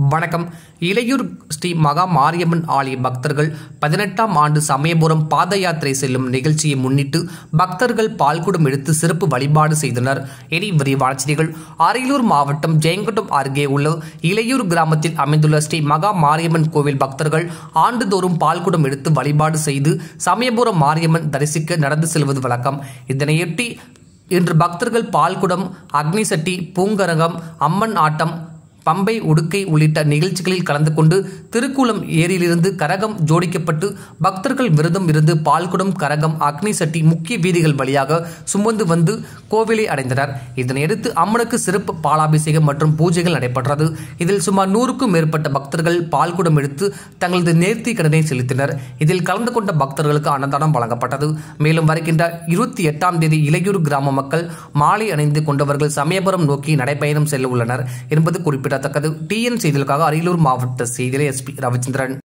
வணக்கம் இளையூர் ஸ்ரீ மகா மாரியம்மன் ஆலய பக்தர்கள் பதினெட்டாம் ஆண்டு சமயபுரம் பாத யாத்திரை செல்லும் நிகழ்ச்சியை முன்னிட்டு பக்தர்கள் பால்குடம் எடுத்து சிறப்பு வழிபாடு செய்தனர் இனி விரிவான செய்திகள் அரியலூர் மாவட்டம் ஜெயங்கொண்டம் அருகே உள்ள இளையூர் கிராமத்தில் அமைந்துள்ள ஸ்ரீ மகா மாரியம்மன் கோவில் பக்தர்கள் ஆண்டுதோறும் பால்குடம் எடுத்து வழிபாடு செய்து சமயபுரம் மாரியம்மன் தரிசிக்க நடந்து செல்வது வழக்கம் இதனையொட்டி இன்று பக்தர்கள் பால்குடம் அக்னி சட்டி பூங்கரகம் அம்மன் ஆட்டம் பம்பை உடுக்கை உள்ளிட்ட நிகழ்ச்சிகளில் கலந்து கொண்டு திருக்குளம் ஏரியிலிருந்து கரகம் ஜோடிக்கப்பட்டு பக்தர்கள் விரதம் இருந்து பால்குடம் கரகம் அக்னி சட்டி முக்கிய வீதிகள் வழியாக சுமந்து வந்து கோவிலை அடைந்தனர் இதனையடுத்து அம்மனுக்கு சிறப்பு பாலாபிஷேகம் மற்றும் பூஜைகள் நடைபெற்றது இதில் சுமார் நூறுக்கும் மேற்பட்ட பக்தர்கள் பால்குடம் எடுத்து தங்களது நேர்த்தி கடனை செலுத்தினர் இதில் கலந்து கொண்ட பக்தர்களுக்கு அன்னதானம் வழங்கப்பட்டது மேலும் வருகின்ற இருபத்தி எட்டாம் தேதி இளையூர் கிராம மக்கள் மாலை அணிந்து கொண்டவர்கள் சமயபுரம் நோக்கி நடைபயணம் செல்ல உள்ளனர் என்பது குறிப்பிடத்தக்கது டிஎன் செய்திகளுக்காக அரியலூர் மாவட்ட செய்தியில் எஸ்பி ரவிச்சந்திரன்